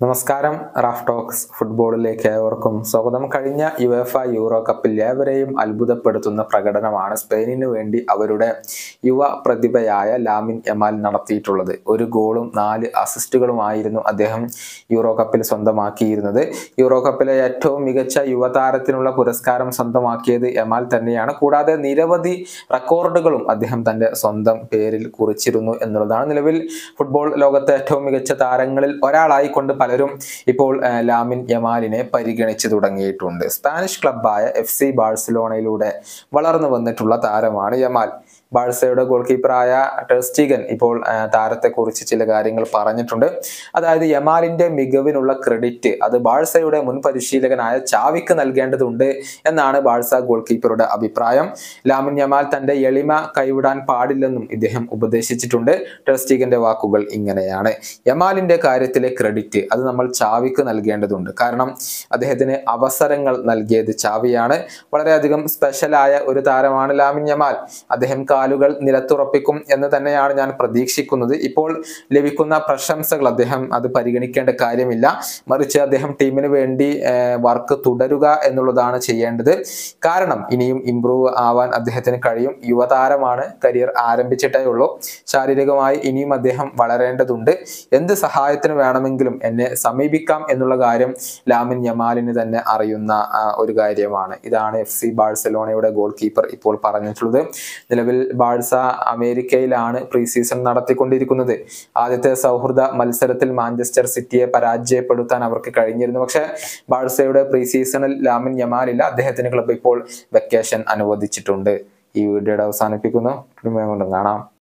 നമസ്കാരം Raf talks ഫുട്ബോളിലേക്ക് ഏവർക്കും സ്വാഗതം കഴിഞ്ഞ യുഎഫ യൂറോ കപ്പിൽ ഏവരെയും അത്ഭുതപ്പെടുത്തുന്ന പ്രകടനമാണ് സ്പെയിനിനു വേണ്ടി അവരുടെ യുവ പ്രതിഭയായ ലാമിൻ യമാൽ നടത്തിയിട്ടുള്ളത് ഒരു ഗോളും നാല് അസിസ്റ്റുകളുമായിരുന്നു അദ്ദേഹം യൂറോ കപ്പിൽ സ്വന്തമാക്കിയിരുന്നത് യൂറോ കപ്പിലെ ഏറ്റവും മികച്ച യുവതാരത്തിനുള്ള പുരസ്കാരം സ്വന്തമാക്കിയത് യമാൽ തന്നെയാണ് കൂടാതെ നിരവധി റെക്കോർഡുകളും അദ്ദേഹം തന്റെ സ്വന്തം പേരിൽ കുറിച്ചിരുന്നു എന്നുള്ളതാണ് നിലവിൽ ഫുട്ബോൾ ലോകത്തെ ഏറ്റവും മികച്ച താരങ്ങളിൽ ഒരാളായിക്കൊണ്ട് പലരും ഇപ്പോൾ ആ, ലാമിൻ യമാലിനെ പരിഗണിച്ചു തുടങ്ങിയിട്ടുണ്ട് സ്പാനിഷ് ക്ലബായ എഫ് സി ബാഴ്സലോണയിലൂടെ വളർന്നു വന്നിട്ടുള്ള താരമാണ് യമാൽ ബാഴ്സയുടെ ഗോൾ കീപ്പറായ ടെർസ്റ്റീഗൻ ഇപ്പോൾ ആ, താരത്തെക്കുറിച്ച് ചില കാര്യങ്ങൾ പറഞ്ഞിട്ടുണ്ട് അതായത് യമാലിന്റെ മികവിനുള്ള ക്രെഡിറ്റ് അത് ബാഴ്സയുടെ മുൻ പരിശീലകനായ ചാവിക്ക് നൽകേണ്ടതുണ്ട് എന്നാണ് ബാഴ്സ ഗോൾ കീപ്പറുടെ അഭിപ്രായം ലാമിൻ യമാൽ തന്റെ എളിമ കൈവിടാൻ പാടില്ലെന്നും ഇദ്ദേഹം ഉപദേശിച്ചിട്ടുണ്ട് ടെർസ്റ്റീഗന്റെ വാക്കുകൾ ഇങ്ങനെയാണ് യമാലിന്റെ കാര്യത്തിലെ ക്രെഡിറ്റ് അത് നമ്മൾ ചാവിക്ക് നൽകേണ്ടതുണ്ട് കാരണം അദ്ദേഹത്തിന് അവസരങ്ങൾ നൽകിയത് ചാവിയാണ് വളരെയധികം സ്പെഷ്യലായ ഒരു താരമാണ് ലാമിൻ യമാൽ അദ്ദേഹം കാലുകൾ നിലത്തുറപ്പിക്കും എന്ന് തന്നെയാണ് ഞാൻ പ്രതീക്ഷിക്കുന്നത് ഇപ്പോൾ ലഭിക്കുന്ന പ്രശംസകൾ അദ്ദേഹം അത് പരിഗണിക്കേണ്ട കാര്യമില്ല മറിച്ച് അദ്ദേഹം ടീമിന് വേണ്ടി വർക്ക് തുടരുക എന്നുള്ളതാണ് ചെയ്യേണ്ടത് കാരണം ഇനിയും ഇംപ്രൂവ് ആവാൻ അദ്ദേഹത്തിന് കഴിയും യുവതാരമാണ് കരിയർ ആരംഭിച്ചിട്ടേ ഉള്ളൂ ശാരീരികമായി ഇനിയും അദ്ദേഹം വളരേണ്ടതുണ്ട് എന്ത് സഹായത്തിന് വേണമെങ്കിലും എന്നെ സമീപിക്കാം എന്നുള്ള കാര്യം ലാമിൻ യമാലിന് തന്നെ അറിയുന്ന ആ, ഒരു കാര്യമാണ് ഇതാണ് എഫ് സി ബാഴ്സലോണയുടെ ഗോൾ കീപ്പർ ഇപ്പോൾ പറഞ്ഞിട്ടുള്ളത് നിലവിൽ ബാഴ്സ അമേരിക്കയിലാണ് പ്രീ സീസൺ നടത്തിക്കൊണ്ടിരിക്കുന്നത് ആദ്യത്തെ സൗഹൃദ മത്സരത്തിൽ മാഞ്ചസ്റ്റർ സിറ്റിയെ പരാജയപ്പെടുത്താൻ അവർക്ക് കഴിഞ്ഞിരുന്നു പക്ഷേ ബാഴ്സയുടെ പ്രീ സീസണിൽ ലാമിൻ യമാലില്ല അദ്ദേഹത്തിന് ക്ലബ് ഇപ്പോൾ വെക്കേഷൻ അനുവദിച്ചിട്ടുണ്ട് ഈ വീഡിയോയുടെ അവസാനിപ്പിക്കുന്നു വീണ്ടും കാണാം